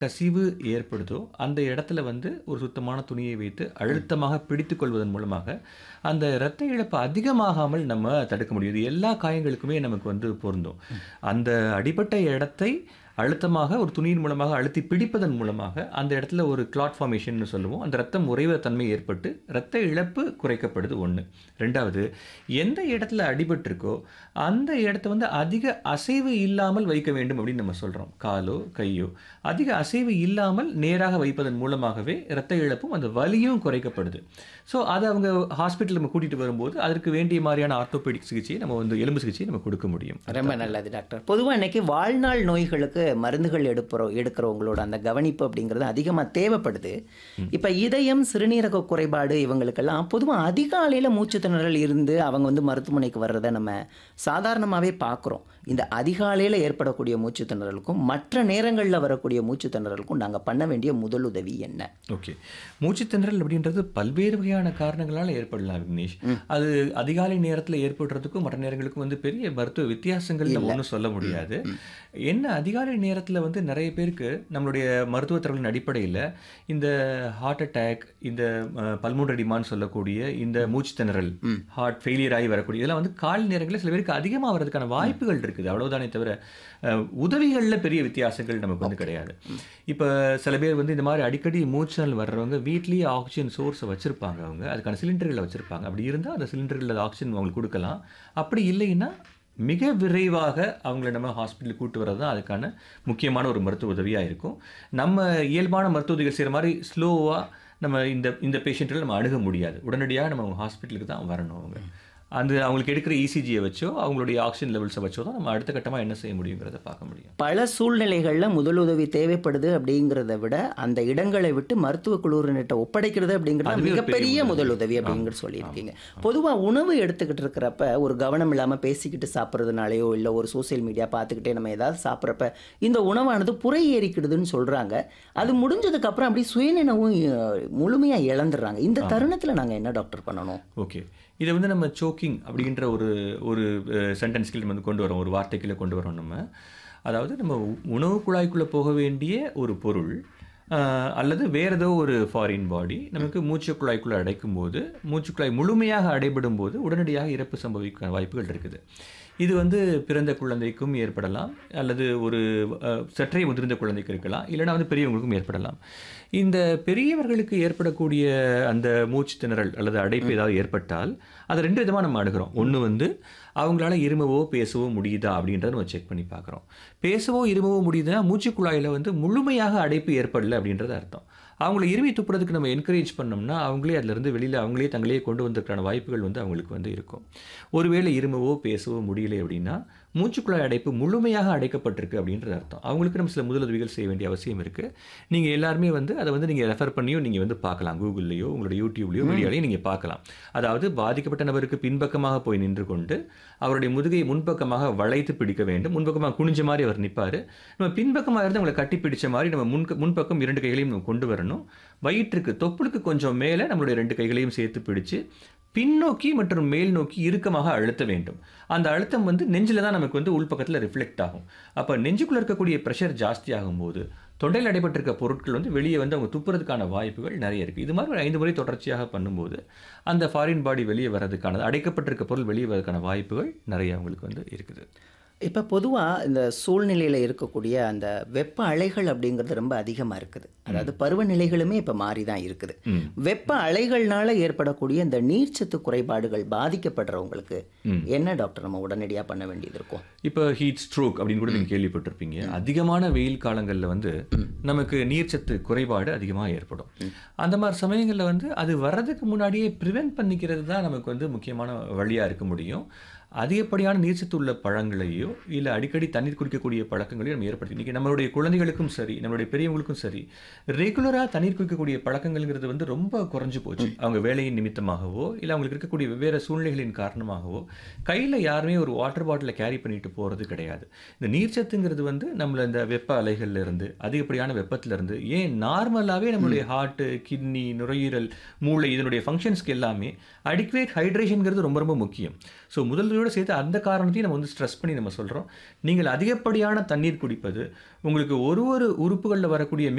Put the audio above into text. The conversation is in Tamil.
கசிவு ஏற்படுதோ அந்த இடத்துல வந்து ஒரு சுத்தமான துணியை வைத்து அழுத்தமாக பிடித்துக் கொள்வதன் மூலமாக அந்த இரத்த இழப்பு அதிகமாகாமல் நம்ம தடுக்க முடியும் இது எல்லா காயங்களுக்குமே நமக்கு வந்து பொருந்தும் அந்த அடிபட்ட இடத்தை அழுத்தமாக ஒரு துணியின் மூலமாக அழுத்தி பிடிப்பதன் மூலமாக அந்த இடத்துல ஒரு கிளாட் ஃபார்மேஷன் சொல்லுவோம் அந்த ரத்தம் உறைவ தன்மை ஏற்பட்டு இரத்த இழப்பு குறைக்கப்படுது ஒன்று ரெண்டாவது எந்த இடத்துல அடிபட்டிருக்கோ அந்த இடத்த வந்து அதிக அசைவு இல்லாமல் வைக்க வேண்டும் அப்படின்னு நம்ம சொல்கிறோம் காலோ கையோ அதிக அசைவு இல்லாமல் நேராக வைப்பதன் மூலமாகவே இரத்த இழப்பும் அந்த வலியும் குறைக்கப்படுது ஸோ அதை அவங்க ஹாஸ்பிட்டல் நம்ம கூட்டிகிட்டு வரும்போது அதற்கு வேண்டிய மாதிரியான ஆர்த்தோபெடிக் சிகிச்சையை நம்ம வந்து எலும்பு சிகிச்சையை நம்ம கொடுக்க முடியும் ரொம்ப நல்லது டாக்டர் பொதுவாக இன்னைக்கு வாழ்நாள் நோய்களுக்கு மருந்துகள் எடுப்புறோம் எடுக்கிறவங்களோட அந்த கவனிப்பு அப்படிங்கிறது அதிகமாக தேவைப்படுது இப்போ இதயம் சிறுநீரக குறைபாடு இவங்களுக்கெல்லாம் பொதுவாக அதிகாலையில் மூச்சு திணறல் இருந்து அவங்க வந்து மருத்துவமனைக்கு வர்றதை நம்ம சாதாரணமாகவே பார்க்குறோம் இந்த அதிகாலையில் ஏற்படக்கூடிய மூச்சு திணறலுக்கும் மற்ற நேரங்களில் வரக்கூடிய மூச்சு திணறலுக்கும் நாங்கள் பண்ண வேண்டிய முதலுதவி என்ன ஓகே மூச்சு திணறல் அப்படின்றது பல்வேறு வகையான காரணங்களால் ஏற்படலாம் விக்னேஷ் அது அதிகாலை நேரத்தில் ஏற்படுறதுக்கும் மற்ற நேரங்களுக்கும் வந்து பெரிய மருத்துவ வித்தியாசங்கள் நம்ம ஒன்றும் சொல்ல முடியாது என்ன அதிகாலை நேரத்தில் வந்து நிறைய பேருக்கு நம்மளுடைய மருத்துவ தரவின் அடிப்படையில் இந்த ஹார்ட் அட்டாக் இந்த பல்மூன் சொல்லக்கூடிய இந்த மூச்சு திணறல் ஹார்ட் ஃபெயிலியர் ஆகி வரக்கூடிய இதெல்லாம் வந்து காலை நேரங்களில் சில பேருக்கு அதிகமாக வர்றதுக்கான வாய்ப்புகள் இருக்குது அவ்வளவுதானே தவிர அஹ், உதவிகளில் பெரிய வித்தியாசங்கள் நமக்கு வந்து கிடையாது இப்போ சில பேர் வந்து இந்த மாதிரி அடிக்கடி மூச்சல் வர்றவங்க வீட்லேயே ஆக்சிஜன் சோர்ஸை வச்சுருப்பாங்க அவங்க அதுக்கான சிலிண்டர்களை வச்சுருப்பாங்க அப்படி இருந்தால் அந்த சிலிண்டர்களில் ஆக்சிஜன் அவங்களுக்கு கொடுக்கலாம் அப்படி இல்லைன்னா மிக விரைவாக அவங்கள நம்ம ஹாஸ்பிட்டலுக்கு கூட்டு வர்றது தான் அதுக்கான முக்கியமான ஒரு மருத்துவ உதவியாக இருக்கும் நம்ம இயல்பான மருத்துவ உதவிகள் செய்கிற மாதிரி ஸ்லோவாக நம்ம இந்த இந்த பேஷண்ட்டில் நம்ம அணுக முடியாது உடனடியாக நம்ம ஹாஸ்பிட்டலுக்கு தான் வரணும் அவங்க அந்த அவங்களுக்கு எடுக்கிற இசிஜியை வச்சோ அவங்களுடைய ஆக்சிஜன் லெவல்ஸை வச்சோ தான் நம்ம அடுத்த கட்டமாக என்ன செய்ய முடியுங்கிறத பார்க்க முடியும் பல சூழ்நிலைகளில் முதலுதவி தேவைப்படுது அப்படிங்கிறத விட அந்த இடங்களை விட்டு மருத்துவ குழுவினர்கிட்ட ஒப்படைக்கிறது அப்படிங்கிறது அதுவே ஒரு மிகப்பெரிய பெரிய முதலுதவி அப்படிங்கிற சொல்லியிருக்கீங்க பொதுவாக உணவு எடுத்துக்கிட்டு இருக்கிறப்ப ஒரு கவனம் இல்லாமல் பேசிக்கிட்டு சாப்பிட்றதுனாலையோ இல்லை ஒரு சோஷியல் மீடியா பார்த்துக்கிட்டே நம்ம ஏதாவது சாப்பிட்றப்ப இந்த உணவானது புரை ஏறிக்கிடுதுன்னு சொல்கிறாங்க அது முடிஞ்சதுக்கு அப்புறம் அப்படி சுயநினைவும் முழுமையாக இழந்துடுறாங்க இந்த தருணத்தில் நாங்கள் என்ன டாக்டர் பண்ணணும் ஓகே இதை வந்து நம்ம சோக்கிங் அப்படின்ற ஒரு ஒரு சென்டென்ஸ்கில் நம்ம வந்து கொண்டு வரோம் ஒரு வார்த்தைக்குள்ள கொண்டு வரோம் நம்ம அதாவது நம்ம உ- உணவு குழாய்க்குள்ளே போக வேண்டிய ஒரு பொருள் ஆஹ், அல்லது வேற ஏதோ ஒரு ஃபாரின் பாடி நமக்கு மூச்சு குழாய்க்குள்ளே அடைக்கும் போது மூச்சு குழாய் முழுமையாக அடைபடும் போது உடனடியாக இறப்பு சம்பவிக்க வாய்ப்புகள் இருக்குது இது வந்து பிறந்த குழந்தைக்கும் ஏற்படலாம் அல்லது ஒரு அஹ், சற்றே முதிர்ந்த குழந்தைக்கு இருக்கலாம் இல்லைன்னா வந்து பெரியவங்களுக்கும் ஏற்படலாம் இந்த பெரியவர்களுக்கு ஏற்படக்கூடிய அந்த மூச்சு திணறல் அல்லது அடைப்பு ஏதாவது ஏற்பட்டால் அதை ரெண்டு விதமாக நம்ம அணுகிறோம் ஒன்று வந்து அவங்களால இருமவோ பேசவோ முடியுதா அப்படின்றத நம்ம செக் பண்ணி பார்க்குறோம் பேசவோ இருமவோ முடியுதுன்னா மூச்சு குழாயில் வந்து முழுமையாக அடைப்பு ஏற்படல அப்படின்றது அர்த்தம் அவங்கள இருமி துப்புறதுக்கு நம்ம என்கரேஜ் பண்ணோம்னா அவங்களே அதிலிருந்து வெளியில் அவங்களே தங்களே கொண்டு வந்ததுக்கான வாய்ப்புகள் வந்து அவங்களுக்கு வந்து இருக்கும் ஒருவேளை இருமவோ பேசவோ முடியலை அப்படின்னா மூச்சுக்குழாய் அடைப்பு முழுமையாக அடைக்கப்பட்டிருக்கு அப்படின்றது அர்த்தம் அவங்களுக்கு நம்ம சில முதலுதவிகள் செய்ய வேண்டிய அவசியம் இருக்குது நீங்கள் எல்லாருமே வந்து அதை வந்து நீங்கள் ரெஃபர் பண்ணியும் நீங்கள் வந்து பார்க்கலாம் கூகுள்லையோ உங்களோட யூடியூப்லையோ வீடியோலையும் நீங்கள் பார்க்கலாம் அதாவது பாதிக்கப்பட்ட நபருக்கு பின்பக்கமாக போய் நின்று கொண்டு அவருடைய முதுகை முன்பக்கமாக வளைத்து பிடிக்க வேண்டும் முன்பக்கமாக குனிஞ்ச மாதிரி அவர் நிற்பார் நம்ம பின்பக்கமாக இருந்து அவங்களை கட்டி பிடிச்ச மாதிரி நம்ம முன் முன்பக்கம் இரண்டு கைகளையும் நம்ம கொண்டு வரணும் வயிற்றுக்கு தொப்புளுக்கு கொஞ்சம் மேலே நம்மளுடைய ரெண்டு கைகளையும் சேர்த்து பிடிச்சு பின்னோக்கி மற்றும் மேல் நோக்கி இறுக்கமாக அழுத்த வேண்டும் அந்த அழுத்தம் வந்து நெஞ்சில் தான் நமக்கு வந்து உள்பக்கத்தில் ரிஃப்ளெக்ட் ஆகும் அப்போ நெஞ்சுக்குள்ள இருக்கக்கூடிய ப்ரெஷர் ஜாஸ்தி ஆகும்போது தொண்டையில் அடைபட்டிருக்க பொருட்கள் வந்து வெளியே வந்து அவங்க துப்புறதுக்கான வாய்ப்புகள் நிறைய இருக்குது இது மாதிரி ஒரு ஐந்து முறை தொடர்ச்சியாக பண்ணும்போது அந்த ஃபாரின் பாடி வெளியே வர்றதுக்கான அடைக்கப்பட்டிருக்க பொருள் வெளியே வர்றதுக்கான வாய்ப்புகள் நிறைய அவங்களுக்கு வந்து இருக்குது இப்போ பொதுவாக இந்த சூழ்நிலையில் இருக்கக்கூடிய அந்த வெப்ப அலைகள் அப்படிங்கிறது ரொம்ப அதிகமாக இருக்குது அதாவது பருவநிலைகளுமே இப்போ மாறி தான் இருக்குது ம். வெப்ப அலைகள்னால ஏற்படக்கூடிய இந்த நீர்ச்சத்து குறைபாடுகள் பாதிக்கப்படுறவங்களுக்கு என்ன டாக்டர் நம்ம உடனடியாக பண்ண வேண்டியது இருக்கும் இப்போ ஹீட் ஸ்ட்ரோக் அப்படின்னு கூட நீங்கள் கேள்விப்பட்டிருப்பீங்க அதிகமான வெயில் காலங்களில் வந்து நமக்கு நீர்ச்சத்து குறைபாடு அதிகமாக ஏற்படும் அந்த மாதிரி சமயங்களில் வந்து அது வர்றதுக்கு முன்னாடியே ப்ரிவென்ட் பண்ணிக்கிறது தான் நமக்கு வந்து முக்கியமான வழியாக இருக்க முடியும் அதிகப்படியான நீர்ச்சத்து உள்ள பழங்களையோ இல்லை அடிக்கடி தண்ணீர் குடிக்கக்கூடிய பழக்கங்களையும் நம்ம ஏற்படுத்தி இன்றைக்கி நம்மளுடைய குழந்தைகளுக்கும் சரி நம்மளுடைய பெரியவங்களுக்கும் சரி ரெகுலராக தண்ணீர் குடிக்கக்கூடிய பழக்கங்கள்ங்கிறது வந்து ரொம்ப குறைஞ்சு போச்சு அவங்க வேலையின் நிமித்தமாகவோ இல்லை அவங்களுக்கு இருக்கக்கூடிய வெவ்வேறு சூழ்நிலைகளின் காரணமாகவோ கையில் யாருமே ஒரு வாட்டர் பாட்டிலை கேரி பண்ணிட்டு போகிறது கிடையாது இந்த நீர்ச்சத்துங்கிறது வந்து நம்மள இந்த வெப்ப அலைகள்ல இருந்து அதிகப்படியான வெப்பத்துல இருந்து ஏன் நார்மலாகவே நம்மளுடைய ஹார்ட்டு கிட்னி நுரையீரல் மூளை இதனுடைய ஃபங்க்ஷன்ஸ்க்கு எல்லாமே அடிக்குவேட் ஹைட்ரேஷனுங்கிறது ரொம்ப ரொம்ப முக்கியம் ஸோ முதல் இதோட சேர்த்து அந்த காரணத்தையும் நம்ம வந்து ஸ்ட்ரெஸ் பண்ணி நம்ம சொல்கிறோம் நீங்கள் அதிகப்படியான தண்ணீர் குடிப்பது உங்களுக்கு ஒரு ஒரு உறுப்புகளில் வரக்கூடிய